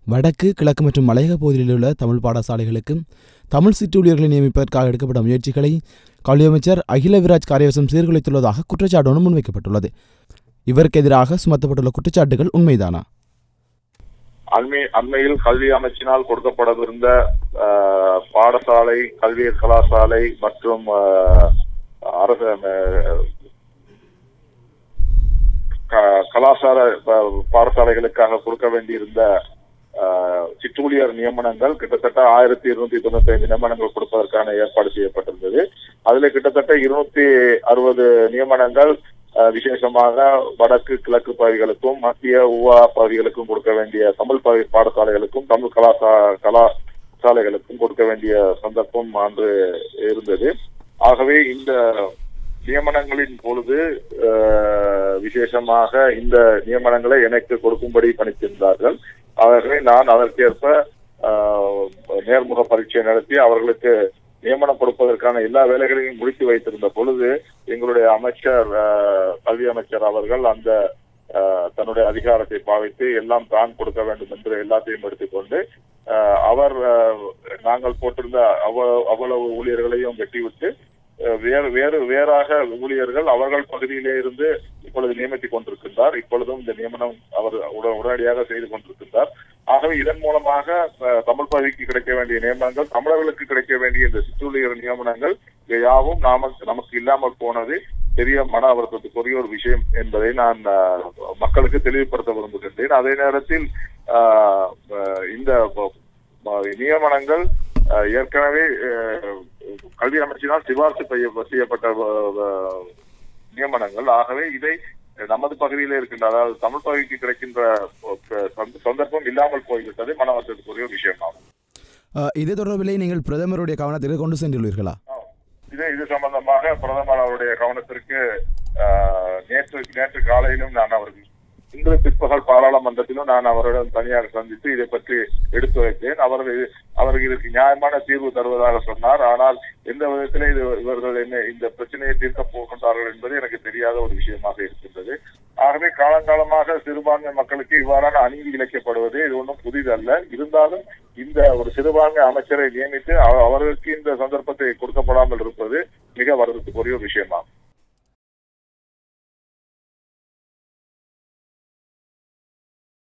வடக்கு கிழக்கு மற்றும் மலையக பகுதியில் உள்ள தமிழ் பாடசாலைகளுக்கு தமிழ் சிற்றூழியர்களை நியமிப்பதற்காக எடுக்கப்பட்ட முயற்சிகளை கல்வி அமைச்சர் அகில விராஜ் காரியவசம் சீர்குலைத்துள்ளதாக குற்றச்சாட்டு ஒன்று முன்வைக்கப்பட்டுள்ளது இவருக்கு எதிராக சுமத்தப்பட்டுள்ள குற்றச்சாட்டுகள் உண்மைதானா அண்மை அண்மையில் கல்வி அமைச்சினால் கொடுக்கப்படவிருந்த அஹ், பாடசாலை கல்வியற் கலாசாலை மற்றும் அஹ், அரசு அஹ், க- கலாசார ப- பாடசாலைகளுக்காக கொடுக்க வேண்டியிருந்த அஹ், சிற்றூழியர் நியமனங்கள் கிட்டத்தட்ட ஆயிரத்தி இருநூத்தி தொண்ணூத்தி ஐந்து நியமனங்கள் கொடுப்பதற்கான ஏற்பாடு செய்யப்பட்டிருந்தது அதுல கிட்டத்தட்ட இருநூத்தி அறுபது நியமனங்கள் அஹ், விசேஷமாக வடக்கு கிழக்கு பகுதிகளுக்கும் மத்திய உவா பகுதிகளுக்கும் கொடுக்க வேண்டிய தமிழ் பகுதி பாடசாலைகளுக்கும் தமிழ் கலாசா கலாசாலைகளுக்கும் கொடுக்க வேண்டிய சந்தர்ப்பம் அன்று இருந்தது ஆகவே இந்த நியமனங்களின் பொழுது அஹ், விசேஷமாக இந்த நியமனங்களை எனக்கு கொடுக்கும்படி பணித்திருந்தார்கள் ஆகவே நான் அதற்கேற்ப அஹ், நேர்முக பரீட்சை நடத்தி அவர்களுக்கு நியமனம் கொடுப்பதற்கான எல்லா வேலைகளையும் முடித்து வைத்திருந்த பொழுது எங்களுடைய அமைச்சர் அஹ், கல்வி அமைச்சர் அவர்கள் அந்த அஹ், தன்னுடைய அதிகாரத்தை பாவித்து எல்லாம் தான் கொடுக்க வேண்டும் என்று எல்லாத்தையும் எடுத்துக்கொண்டு அஹ், அவர் அஹ், நாங்கள் போட்டிருந்த அவ்வளவு அவ்வளவு ஊழியர்களையும் வெட்டிவிட்டு அஹ், வேறு வேறு வேறாக ஊழியர்கள் அவர்கள் பகுதியிலே இருந்து இப்பொழுது நியமித்துக் கொண்டிருக்கின்றார் இப்பொழுதும் இந்த நியமனம் அவர் உட- உடனடியாக செய்து கொண்டிருக்கின்றார் ஆகவே இதன் மூலமாக அஹ், தமிழ் பகுதிக்கு கிடைக்க வேண்டிய நியமனங்கள் தமிழர்களுக்கு கிடைக்க வேண்டிய இந்த சிற்றூழியர் நியமனங்கள் இவை யாவும் நாம நமக்கு இல்லாமல் போனது பெரிய மன வருத்தத்துக்குரிய ஒரு விஷயம் என்பதை நான் அஹ், மக்களுக்கு தெளிவுபடுத்த விரும்புகின்றேன் அதே நேரத்தில் அஹ், அஹ், இந்த ப- ப- நியமனங்கள் அஹ், ஏற்கனவே அஹ், கல்வி அமைச்சினால் சிபார்சு செய்ய- செய்யப்பட்ட அஹ், அஹ், நியமனங்கள் ஆகவே இதை நமது பகுதியிலே இருக்கின்ற அதாவது தமிழ் பகுதிக்கு கிடைக்கின்ற அஹ், சந்த- சந்தர்ப்பம் இல்லாமல் போய்விட்டது மன வருத்தத்துக்குரிய ஒரு விஷயமாகும் அஹ், இது தொடர்பிலே நீங்கள் பிரதமருடைய கவனத்திற்கு கொண்டு சென்றுள்ளீர்களா இது இது சம்பந்தமாக பிரதமர் அவருடைய கவனத்திற்கு ஆஹ், நேற்று நேற்று காலையிலும் நான் அவர்கள் இன்று பிற்பகல் பாராளுமன்றத்திலும் நான் அவரிடம் தனியாக சந்தித்து இதை பற்றி எடுத்து வைத்தேன் அவர்கள் இது- அவர்கள் இதற்கு நியாயமான தீர்வு தருவதாக சொன்னார் ஆனால் எந்த விதத்திலே இது இவர்கள் என்ன இந்த பிரச்சனையை தீர்க்க போகின்றார்கள் என்பது எனக்கு தெரியாத ஒரு விஷயமாக இருக்கின்றது ஆகவே காலங்காலமாக சிறுபான்மை மக்களுக்கு இவ்வாறான அநீதி இழைக்கப்படுவது இது ஒன்றும் புதிதல்ல இருந்தாலும் இந்த ஒரு சிறுபான்மை அமைச்சரை நியமித்து அவ- அவர்களுக்கு இந்த சந்தர்ப்பத்தை கொடுக்கப்படாமல் இருப்பது மிக வருத்தத்துக்குரிய ஒரு விஷயமாகும்